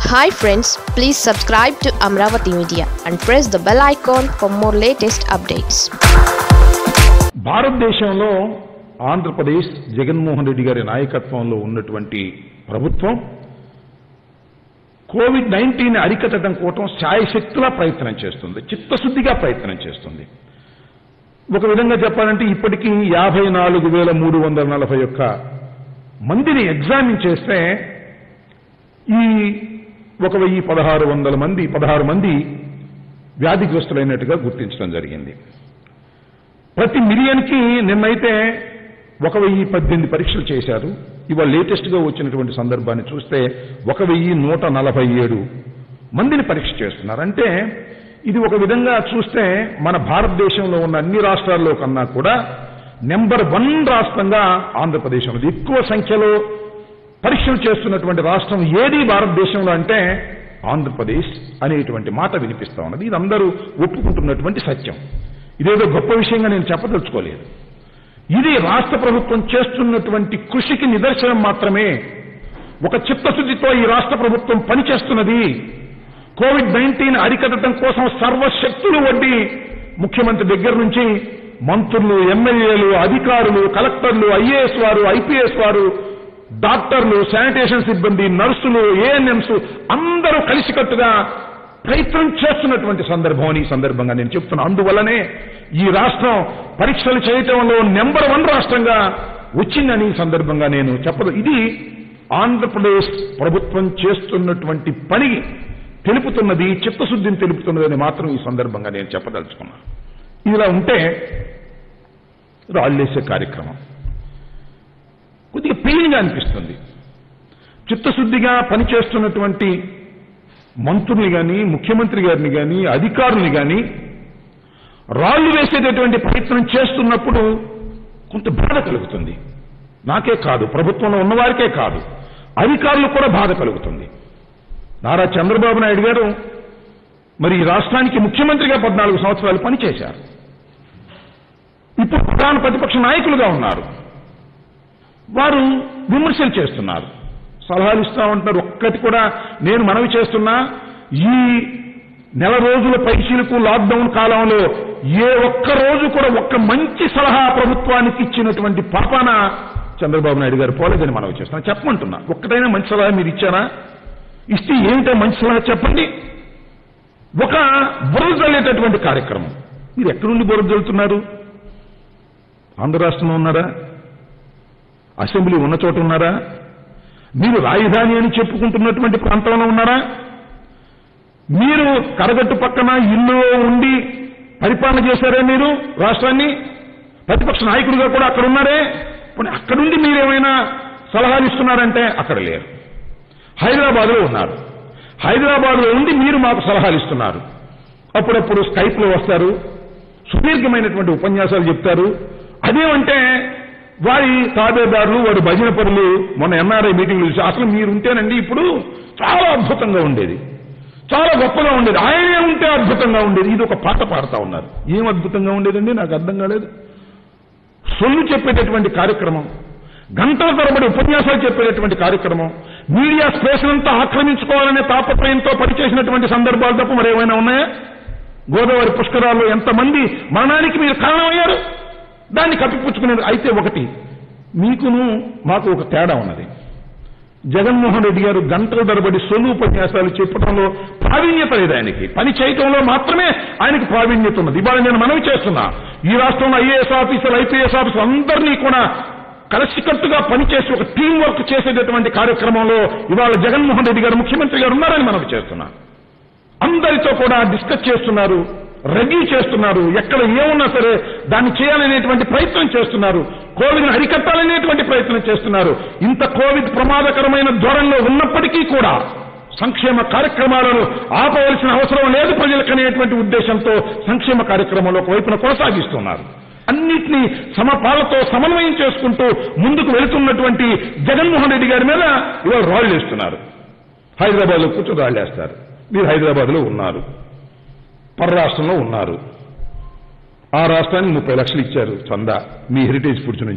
hi friends please subscribe to Amaravati media and press the bell icon for more latest updates భారతదేశంలో ఆంధ్రప్రదేశ్ జగన్మోహన్ రెడ్డి గారి నాయకత్వంలో ఉన్నటువంటి ప్రభుత్వం కోవిడ్ నైన్టీన్ అరికట్టడం కోసం శాయశక్తులా ప్రయత్నం చేస్తుంది చిత్తశుద్ధిగా ప్రయత్నం చేస్తుంది ఒక విధంగా చెప్పాలంటే ఇప్పటికీ యాభై నాలుగు వేల మూడు వందల నలభై ఒక్క మందిని ఎగ్జామిన్ చేస్తే ఈ ఒక వెయ్యి పదహారు వందల మంది పదహారు మంది వ్యాధిగ్రస్తులైనట్టుగా గుర్తించడం జరిగింది ప్రతి మిలియన్కి నిన్నైతే ఒక వెయ్యి పద్దెనిమిది పరీక్షలు చేశారు ఇవాళ లేటెస్ట్గా వచ్చినటువంటి సందర్భాన్ని చూస్తే ఒక వెయ్యి నూట నలభై ఏడు మందిని పరీక్ష చేస్తున్నారు అంటే ఇది ఒక విధంగా చూస్తే మన భారతదేశంలో ఉన్న అన్ని రాష్ట్రాల్లో కన్నా కూడా నెంబర్ వన్ రాష్ట్రంగా ఆంధ్రప్రదేశ్ ఉన్నది ఎక్కువ సంఖ్యలో పరీక్షలు చేస్తున్నటువంటి రాష్ట్రం ఏది భారతదేశంలో అంటే ఆంధ్రప్రదేశ్ అనేటువంటి మాట వినిపిస్తా ఉన్నది ఇది అందరూ ఒప్పుకుంటున్నటువంటి సత్యం ఇదేదో గొప్ప విషయంగా నేను చెప్పదలుచుకోలేదు ఇది రాష్ట్ర ప్రభుత్వం చేస్తున్నటువంటి కృషికి నిదర్శనం మాత్రమే ఒక చిత్తశుద్ధితో ఈ రాష్ట్ర ప్రభుత్వం పనిచేస్తున్నది కోవిడ్ నైన్టీన్ అరికట్టడం కోసం సర్వశక్తులు వడ్డి ముఖ్యమంత్రి దగ్గర నుంచి మంత్రులు ఎమ్మెల్యేలు అధికారులు కలెక్టర్లు ఐఏఎస్ వారు ఐపీఎస్ వారు డాక్టర్లు శానిటేషన్ సిబ్బంది నర్సులు ఏఎన్ఎంస్ అందరూ కలిసికట్టుగా ప్రయత్నం చేస్తున్నటువంటి సందర్భం అని ఈ సందర్భంగా నేను చెప్తున్నా అందువల్లనే ఈ రాష్ట్రం పరీక్షలు చేయటంలో నెంబర్ వన్ రాష్ట్రంగా వచ్చిందని ఈ సందర్భంగా నేను చెప్పదు ఇది ఆంధ్రప్రదేశ్ ప్రభుత్వం చేస్తున్నటువంటి పని తెలుపుతున్నది చిత్తశుద్ధిని తెలుపుతున్నదని మాత్రం ఈ సందర్భంగా నేను చెప్పదలుచుకున్నాను ఇలా ఉంటే రాళ్ళేసే కార్యక్రమం కొద్దిగా పెయిన్గా అనిపిస్తుంది చిత్తశుద్ధిగా పనిచేస్తున్నటువంటి మంత్రుల్ని కానీ ముఖ్యమంత్రి గారిని కానీ అధికారుల్ని కానీ రాళ్లు వేసేటటువంటి ప్రయత్నం చేస్తున్నప్పుడు కొంత బాధ కలుగుతుంది నాకే కాదు ప్రభుత్వంలో ఉన్నవారికే కాదు అధికారులకు కూడా బాధ కలుగుతుంది నారా చంద్రబాబు నాయుడు గారు మరి ఈ రాష్ట్రానికి ముఖ్యమంత్రిగా పద్నాలుగు సంవత్సరాలు పనిచేశారు ఇప్పుడు ప్రధాన ప్రతిపక్ష నాయకులుగా ఉన్నారు వారు విమర్శలు చేస్తున్నారు సలహాలు ఇస్తా ఉంటున్నారు ఒక్కటి కూడా నేను మనవి చేస్తున్నా ఈ నెల రోజుల పైసలకు లాక్డౌన్ కాలంలో ఏ ఒక్క రోజు కూడా ఒక్క మంచి సలహా ప్రభుత్వానికి ఇచ్చినటువంటి పాపాన చంద్రబాబు నాయుడు గారు పోలేదని మనవి చేస్తున్నా చెప్పమంటున్నా ఒక్కటైనా మంచి సలహా మీరు ఇచ్చారా ఇస్తే ఏమిటో మంచి సలహా చెప్పండి ఒక బురద జల్లేటటువంటి కార్యక్రమం మీరు ఎక్కడుండి బురద జల్లుతున్నారు ఆంధ్ర రాష్ట్రంలో ఉన్నారా అసెంబ్లీ ఉన్న చోట ఉన్నారా మీరు రాజధాని అని చెప్పుకుంటున్నటువంటి ప్రాంతంలో ఉన్నారా మీరు కరగట్టు పక్కన ఇల్లు ఉండి పరిపాలన చేశారే మీరు రాష్ట్రాన్ని ప్రతిపక్ష నాయకుడిగా కూడా అక్కడ ఉన్నారే పోనీ అక్కడుండి మీరేమైనా సలహాలు ఇస్తున్నారంటే అక్కడ లేరు హైదరాబాద్లో ఉన్నారు హైదరాబాద్లో ఉండి మీరు మాకు సలహాలు ఇస్తున్నారు అప్పుడప్పుడు స్కైప్లో వస్తారు సుదీర్ఘమైనటువంటి ఉపన్యాసాలు చెప్తారు అదేమంటే వారి తాబేదారులు వారి భజన పనులు మొన్న ఎన్ఆర్ఐ మీటింగ్లు చూసి అసలు మీరు ఉంటేనండి ఇప్పుడు చాలా అద్భుతంగా ఉండేది చాలా గొప్పగా ఉండేది ఆయనే ఉంటే అద్భుతంగా ఉండేది ఇది ఒక పాట పాడుతా ఉన్నారు ఏం అద్భుతంగా ఉండేదండి నాకు అర్థం కాలేదు సొల్లు చెప్పేటటువంటి కార్యక్రమం గంటల తరబడి ఉపన్యాసాలు చెప్పేటటువంటి కార్యక్రమం మీడియా స్పేస్ అంతా ఆక్రమించుకోవాలనే తాపత్రయంతో పనిచేసినటువంటి సందర్భాలు తప్ప మరేమైనా ఉన్నాయా గోదావరి పుష్కరాల్లో ఎంతమంది మరణానికి మీరు కారణమయ్యారు దాన్ని కప్పిపుచ్చుకునేది అయితే ఒకటి మీకును మాకు ఒక తేడా ఉన్నది జగన్మోహన్ రెడ్డి గారు గంటల తరబడి సొలు ఉపన్యాసాలు చెప్పడంలో ప్రావీణ్యత లేదు ఆయనకి పని చేయటంలో మాత్రమే ఆయనకి ప్రావీణ్యత ఉన్నది ఇవాళ నేను మనవి చేస్తున్నా ఈ రాష్ట్రంలో ఐఏఎస్ ఆఫీసర్ ఐపీఎస్ ఆఫీసర్ అందరినీ కూడా కలిసికట్టుగా పనిచేసి ఒక టీం వర్క్ చేసేటటువంటి కార్యక్రమంలో ఇవాళ జగన్మోహన్ రెడ్డి గారు ముఖ్యమంత్రి గారు ఉన్నారని మనవి చేస్తున్నా అందరితో కూడా డిస్కస్ చేస్తున్నారు రెడీ చేస్తున్నారు ఎక్కడ ఏమున్నా సరే దాన్ని చేయాలనేటువంటి ప్రయత్నం చేస్తున్నారు కోవిడ్ని అరికట్టాలనేటువంటి ప్రయత్నం చేస్తున్నారు ఇంత కోవిడ్ ప్రమాదకరమైన ధోరణిలో ఉన్నప్పటికీ కూడా సంక్షేమ కార్యక్రమాలను ఆపవలసిన అవసరం లేదు ప్రజలకనేటువంటి ఉద్దేశంతో సంక్షేమ కార్యక్రమంలో ఒకవైపున కొనసాగిస్తున్నారు అన్నిటినీ సమపాలతో సమన్వయం చేసుకుంటూ ముందుకు వెళుతున్నటువంటి జగన్మోహన్ రెడ్డి గారి మీద ఇవాళ రాళ్ళు వేస్తున్నారు హైదరాబాద్లో కూర్చొని రాళ్ళు వేస్తారు మీరు హైదరాబాద్లో ఉన్నారు పర రాష్ట్రంలో ఉన్నారు ఆ రాష్ట్రానికి ముప్పై లక్షలు ఇచ్చారు చందా మీ హెరిటేజ్ ఫుడ్స్ నుంచి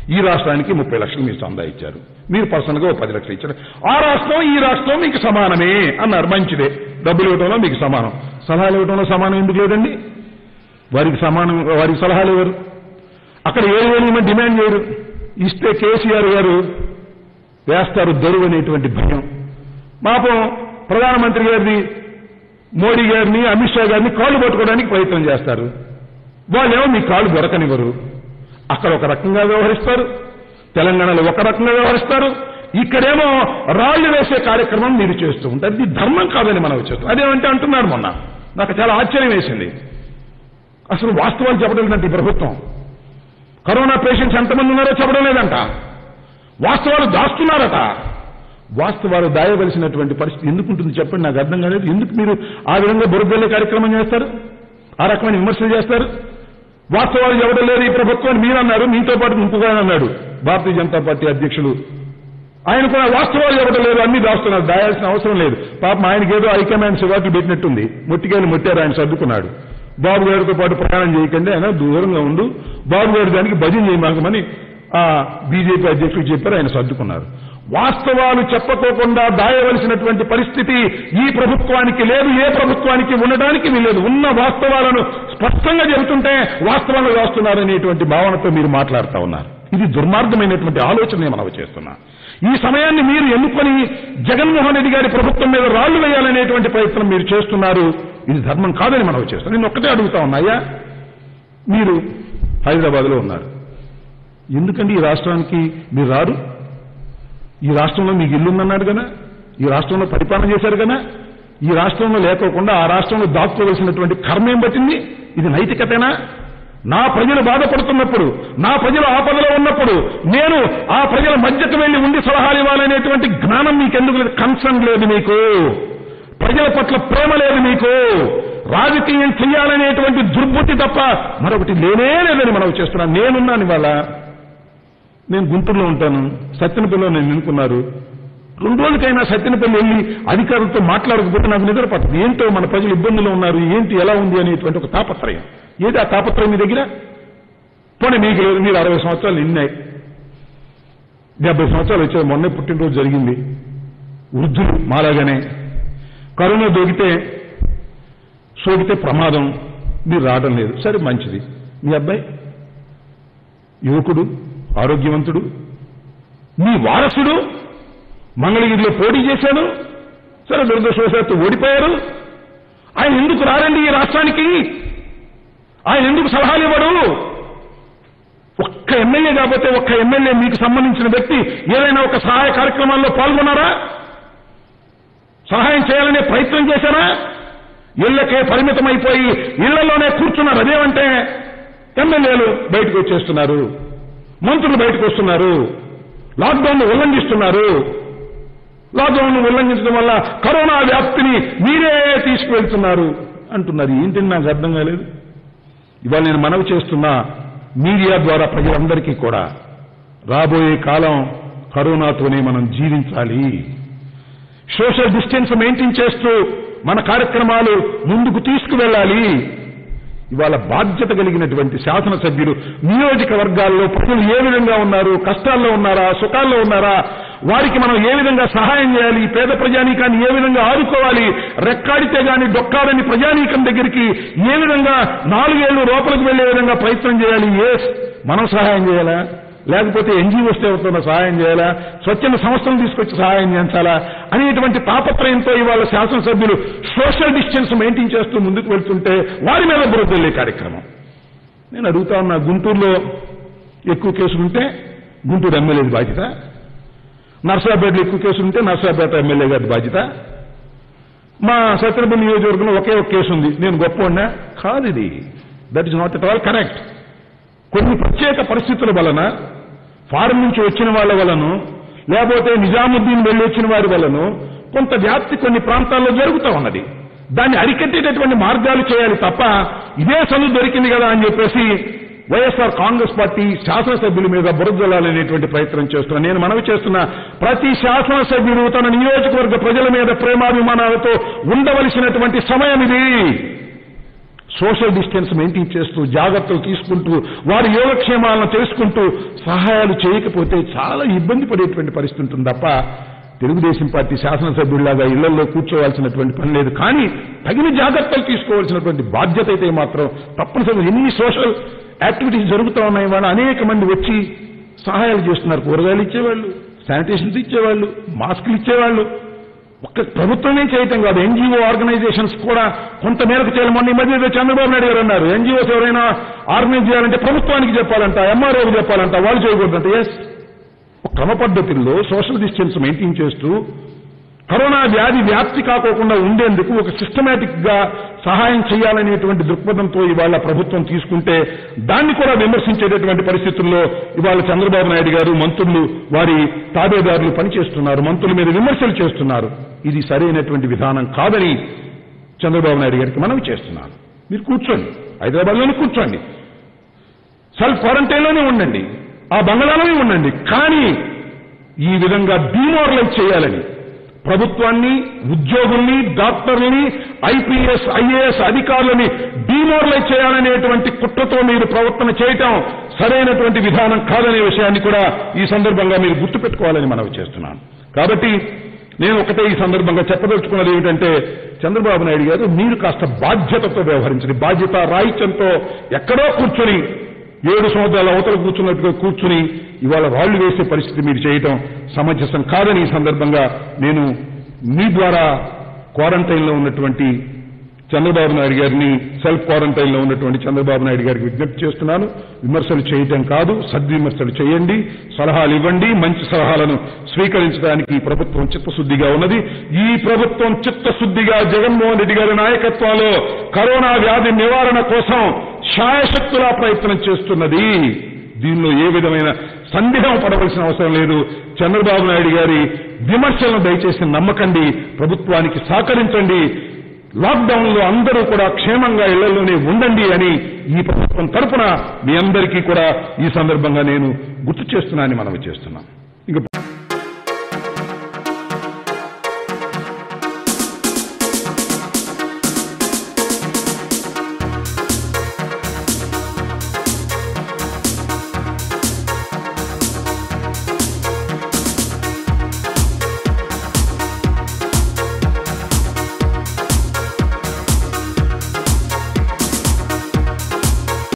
ఈ రాష్ట్రానికి ముప్పై లక్షలు మీరు చందా ఇచ్చారు మీరు పర్సనల్గా ఓ పది లక్షలు ఇచ్చారు ఆ రాష్ట్రం ఈ రాష్ట్రం మీకు సమానమే అన్నారు మంచిదే డబ్బులు ఇవ్వడంలో మీకు సమానం సలహాలు ఇవ్వడంలో సమానం ఎందుకు లేదండి వారికి సమానం వారికి సలహాలు ఇవ్వరు అక్కడ ఏడు వేలు ఇవ్వమని డిమాండ్ చేయరు ఇస్తే కేసీఆర్ గారు వేస్తారు దరువు అనేటువంటి భయం పాపం ప్రధానమంత్రి గారిని మోడీ గారిని అమిత్ షా గారిని కాళ్ళు పట్టుకోవడానికి ప్రయత్నం చేస్తారు వాళ్ళేమో మీ కాళ్ళు దొరకనివ్వరు అక్కడ ఒక రకంగా వ్యవహరిస్తారు తెలంగాణలో ఒక రకంగా వ్యవహరిస్తారు ఇక్కడేమో రాళ్లు వేసే కార్యక్రమం మీరు చేస్తూ ఉంటారు ఇది ధర్మం కాదని మనం చేస్తాం అదేమంటే అంటున్నారు మొన్న నాకు చాలా ఆశ్చర్యం వేసింది అసలు వాస్తవాలు చెప్పడం లేదంటే ఈ ప్రభుత్వం కరోనా పేషెంట్స్ ఎంతమంది ఉన్నారో చెప్పడం లేదంట వాస్తవాలు దాస్తున్నారట వాస్తవాలు దాయవలసినటువంటి పరిస్థితి ఎందుకు ఉంటుంది చెప్పండి నాకు అర్థం కాలేదు ఎందుకు మీరు ఆ విధంగా బురదల్లే కార్యక్రమం చేస్తారు ఆ రకమైన విమర్శలు చేస్తారు వాస్తవాలు ఎవడం లేదు ఈ ప్రభుత్వం మీరు అన్నారు మీతో పాటు ఇంకొక ఆయన అన్నాడు భారతీయ జనతా పార్టీ అధ్యక్షులు ఆయన కూడా వాస్తవాలు ఇవ్వడం లేదు అన్ని దాస్తున్నారు దాయాల్సిన అవసరం లేదు పాపం ఆయనకి ఏదో హైకమాండ్ సివాట్లు పెట్టినట్టుంది మొట్టికాయలు మొట్టారు ఆయన సర్దుకున్నాడు బాబు గారితో పాటు ప్రయాణం చేయకండి ఆయన దూరంగా ఉండు బాబు గారి దానికి భజన చేయమాకమని ఆ బీజేపీ అధ్యక్షులు చెప్పారు ఆయన సర్దుకున్నారు వాస్తవాలు చెప్పకోకుండా దాయవలసినటువంటి పరిస్థితి ఈ ప్రభుత్వానికి లేదు ఏ ప్రభుత్వానికి ఉండడానికి వీలేదు ఉన్న వాస్తవాలను స్పష్టంగా చెబుతుంటే వాస్తవాలు రాస్తున్నారనేటువంటి భావనతో మీరు మాట్లాడుతూ ఉన్నారు ఇది దుర్మార్గమైనటువంటి ఆలోచన మనం చేస్తున్నా ఈ సమయాన్ని మీరు ఎన్నుకొని జగన్మోహన్ రెడ్డి గారి ప్రభుత్వం మీద రాళ్లు వేయాలనేటువంటి ప్రయత్నం మీరు చేస్తున్నారు ఇది ధర్మం కాదని మనం చేస్తున్నాం నేను ఒక్కటే అడుగుతా ఉన్నాయా మీరు హైదరాబాద్లో ఉన్నారు ఎందుకండి ఈ రాష్ట్రానికి మీరు రారు ఈ రాష్ట్రంలో మీకు ఇల్లు ఉందన్నారు కదా ఈ రాష్ట్రంలో పరిపాలన చేశారు కదా ఈ రాష్ట్రంలో లేకోకుండా ఆ రాష్ట్రంలో దాక్కోవలసినటువంటి కర్మేం పట్టింది ఇది నైతికతేనా నా ప్రజలు బాధపడుతున్నప్పుడు నా ప్రజలు ఆపదలో ఉన్నప్పుడు నేను ఆ ప్రజల మధ్యకు వెళ్లి ఉండి సలహాలు ఇవ్వాలనేటువంటి జ్ఞానం మీకెందుకు లేదు కన్సర్న్ లేదు మీకు ప్రజల పట్ల ప్రేమ లేదు మీకు రాజకీయం చేయాలనేటువంటి దుర్బుద్ధి తప్ప మరొకటి లేనే లేదని మనం చేస్తున్నాం నేనున్నాను ఇవాళ నేను గుంటూరులో ఉంటాను సత్యనపల్లిలో నేను ఎన్నుకున్నారు రెండు రోజులకైనా సత్యనపల్లి వెళ్ళి అధికారులతో మాట్లాడకపోతే నాకు నిద్ర పట్టదు ఏంటో మన ప్రజలు ఇబ్బందులు ఉన్నారు ఏంటి ఎలా ఉంది అనేటువంటి ఒక తాపత్రయం ఏది ఆ తాపత్రయం మీ దగ్గర పోనీ మీకు లేదు మీరు అరవై సంవత్సరాలు నిన్నాయి డెబ్బై సంవత్సరాలు వచ్చాయి మొన్నే పుట్టినరోజు జరిగింది వృద్ధులు మాలాగానే కరోనా దొరికితే సోకితే ప్రమాదం మీరు రావడం లేదు సరే మంచిది మీ అబ్బాయి యువకుడు ఆరోగ్యవంతుడు మీ వారసుడు మంగళగిరిలో పోటీ చేశాడు సరే దురదృష్టవశాత్తు ఓడిపోయారు ఆయన ఎందుకు రారండి ఈ రాష్ట్రానికి ఆయన ఎందుకు సలహాలు ఇవ్వడు ఒక్క ఎమ్మెల్యే కాకపోతే ఒక్క ఎమ్మెల్యే మీకు సంబంధించిన వ్యక్తి ఏదైనా ఒక సహాయ కార్యక్రమాల్లో పాల్గొన్నారా సహాయం చేయాలనే ప్రయత్నం చేశారా ఇళ్లకే పరిమితమైపోయి ఇళ్లలోనే కూర్చున్నారు అదేమంటే ఎమ్మెల్యేలు బయటకు వచ్చేస్తున్నారు మంత్రులు బయటకు వస్తున్నారు లాక్డౌన్ ఉల్లంఘిస్తున్నారు లాక్డౌన్ ఉల్లంఘించడం వల్ల కరోనా వ్యాప్తిని మీరే తీసుకువెళ్తున్నారు అంటున్నారు ఏంటని నాకు అర్థం కాలేదు ఇవాళ నేను మనవి చేస్తున్నా మీడియా ద్వారా ప్రజలందరికీ కూడా రాబోయే కాలం కరోనాతోనే మనం జీవించాలి సోషల్ డిస్టెన్స్ మెయింటైన్ చేస్తూ మన కార్యక్రమాలు ముందుకు తీసుకువెళ్ళాలి ఇవాళ బాధ్యత కలిగినటువంటి శాసనసభ్యులు నియోజకవర్గాల్లో ప్రజలు ఏ విధంగా ఉన్నారు కష్టాల్లో ఉన్నారా సుఖాల్లో ఉన్నారా వారికి మనం ఏ విధంగా సహాయం చేయాలి ఈ పేద ప్రజానీకాన్ని ఏ విధంగా ఆదుకోవాలి రెక్కాడితే గాని డొక్కాడని ప్రజానీకం దగ్గరికి ఏ విధంగా నాలుగేళ్లు లోపలికి వెళ్లే విధంగా ప్రయత్నం చేయాలి ఏ మనం సహాయం చేయాలా లేకపోతే ఎన్జీఓస్ ఎవరితోనో సహాయం చేయాలా స్వచ్ఛంద సంస్థలు తీసుకొచ్చి సహాయం చేయించాలా అనేటువంటి తాపత్రయంతో ఇవాళ శాసనసభ్యులు సోషల్ డిస్టెన్స్ మెయింటైన్ చేస్తూ ముందుకు వెళ్తుంటే వారి మీద బురదల్లే కార్యక్రమం నేను అడుగుతా ఉన్నా గుంటూరులో ఎక్కువ కేసులుంటే గుంటూరు ఎమ్మెల్యేది బాధ్యత నర్సాపేటలో ఎక్కువ కేసులుంటే నర్సాపేట ఎమ్మెల్యే గారి బాధ్యత మా సత్యనపల్లి నియోజకవర్గంలో ఒకే ఒక కేసు ఉంది నేను గొప్ప కాదు ఇది that is not at all correct కొన్ని ప్రత్యేక పరిస్థితుల వలన ఫారెన్ నుంచి వచ్చిన వాళ్ళ వలను లేకపోతే నిజాముద్దీన్ వెళ్ళి వచ్చిన వారి వలను కొంత వ్యాప్తి కొన్ని ప్రాంతాల్లో జరుగుతూ ఉన్నది దాన్ని అరికట్టేటటువంటి మార్గాలు చేయాలి తప్ప ఇదే చదువు దొరికింది కదా అని చెప్పేసి వైఎస్ఆర్ కాంగ్రెస్ పార్టీ శాసనసభ్యుల మీద బురదలాలనేటువంటి ప్రయత్నం చేస్తున్నా నేను మనవి చేస్తున్న ప్రతి శాసనసభ్యుడు తన నియోజకవర్గ ప్రజల మీద ప్రేమాభిమానాలతో ఉండవలసినటువంటి సమయం ఇది సోషల్ డిస్టెన్స్ మెయింటైన్ చేస్తూ జాగ్రత్తలు తీసుకుంటూ వారి యోగక్షేమాలను తెలుసుకుంటూ సహాయాలు చేయకపోతే చాలా ఇబ్బంది పడేటువంటి పరిస్థితి ఉంటుంది తప్ప తెలుగుదేశం పార్టీ శాసనసభ్యుల్లాగా ఇళ్లలో కూర్చోవాల్సినటువంటి పని లేదు కానీ తగిన జాగ్రత్తలు తీసుకోవాల్సినటువంటి బాధ్యత అయితే మాత్రం తప్పనిసరిగా ఎన్ని సోషల్ యాక్టివిటీస్ జరుగుతూ ఉన్నాయి వాళ్ళు అనేక మంది వచ్చి సహాయాలు చేస్తున్నారు కూరగాయలు ఇచ్చేవాళ్ళు శానిటేషన్స్ ఇచ్చేవాళ్ళు మాస్కులు ఇచ్చేవాళ్ళు ఒక్క ప్రభుత్వమే చేయటం కాదు ఎన్జిఓ ఆర్గనైజేషన్స్ కూడా కొంత మేరకు చేయాలి మొన్న ఈ మధ్య ఏదో చంద్రబాబు నాయుడు గారు అన్నారు ఎన్జిఓస్ ఎవరైనా ఆర్గనైజ్ చేయాలంటే ప్రభుత్వానికి చెప్పాలంట ఎంఆర్ఓకి చెప్పాలంట వాళ్ళు చేయకూడదంట ఎస్ క్రమ పద్ధతుల్లో సోషల్ డిస్టెన్స్ మెయింటైన్ చేస్తూ కరోనా వ్యాధి వ్యాప్తి కాకోకుండా ఉండేందుకు ఒక సిస్టమేటిక్ గా సహాయం చేయాలనేటువంటి దృక్పథంతో ఇవాళ ప్రభుత్వం తీసుకుంటే దాన్ని కూడా విమర్శించేటటువంటి పరిస్థితుల్లో ఇవాళ చంద్రబాబు నాయుడు గారు మంత్రులు వారి తాబేదారులు పనిచేస్తున్నారు మంత్రుల మీద విమర్శలు చేస్తున్నారు ఇది సరైనటువంటి విధానం కాదని చంద్రబాబు నాయుడు గారికి మనవి చేస్తున్నాను మీరు కూర్చోండి హైదరాబాద్లోనే కూర్చోండి సెల్ఫ్ క్వారంటైన్లోనే ఉండండి ఆ బంగ్లాలోనే ఉండండి కానీ ఈ విధంగా డిమోరలైజ్ చేయాలని ప్రభుత్వాన్ని ఉద్యోగుల్ని డాక్టర్లని ఐపీఎస్ ఐఏఎస్ అధికారులని డిమోరలైజ్ చేయాలనేటువంటి కుట్రతో మీరు ప్రవర్తన చేయటం సరైనటువంటి విధానం కాదనే విషయాన్ని కూడా ఈ సందర్భంగా మీరు గుర్తుపెట్టుకోవాలని మనవి చేస్తున్నాను కాబట్టి నేను ఒకటే ఈ సందర్భంగా చెప్పదలుచుకున్నది ఏమిటంటే చంద్రబాబు నాయుడు గారు మీరు కాస్త బాధ్యతతో వ్యవహరించండి బాధ్యత రాహిత్యంతో ఎక్కడో కూర్చొని ఏడు సంవత్సరాల అవతల కూర్చున్నట్టుగా కూర్చుని ఇవాళ రాళ్లు వేసే పరిస్థితి మీరు చేయటం సమంజసం కాదని ఈ సందర్భంగా నేను మీ ద్వారా క్వారంటైన్లో ఉన్నటువంటి చంద్రబాబు నాయుడు గారిని సెల్ఫ్ క్వారంటైన్లో ఉన్నటువంటి చంద్రబాబు నాయుడు గారికి విజ్ఞప్తి చేస్తున్నాను విమర్శలు చేయటం కాదు సద్విమర్శలు చేయండి సలహాలు ఇవ్వండి మంచి సలహాలను స్వీకరించడానికి ఈ ప్రభుత్వం చిత్తశుద్ధిగా ఉన్నది ఈ ప్రభుత్వం చిత్తశుద్ధిగా జగన్మోహన్ రెడ్డి గారి నాయకత్వంలో కరోనా వ్యాధి నివారణ కోసం శాయశక్తులా ప్రయత్నం చేస్తున్నది దీనిలో ఏ విధమైన సందేహం పడవలసిన అవసరం లేదు చంద్రబాబు నాయుడు గారి విమర్శలను దయచేసి నమ్మకండి ప్రభుత్వానికి సహకరించండి లాక్డౌన్ లో అందరూ కూడా క్షేమంగా ఇళ్లలోనే ఉండండి అని ఈ ప్రభుత్వం తరపున మీ అందరికీ కూడా ఈ సందర్భంగా నేను గుర్తు చేస్తున్నానని మనవి చేస్తున్నాను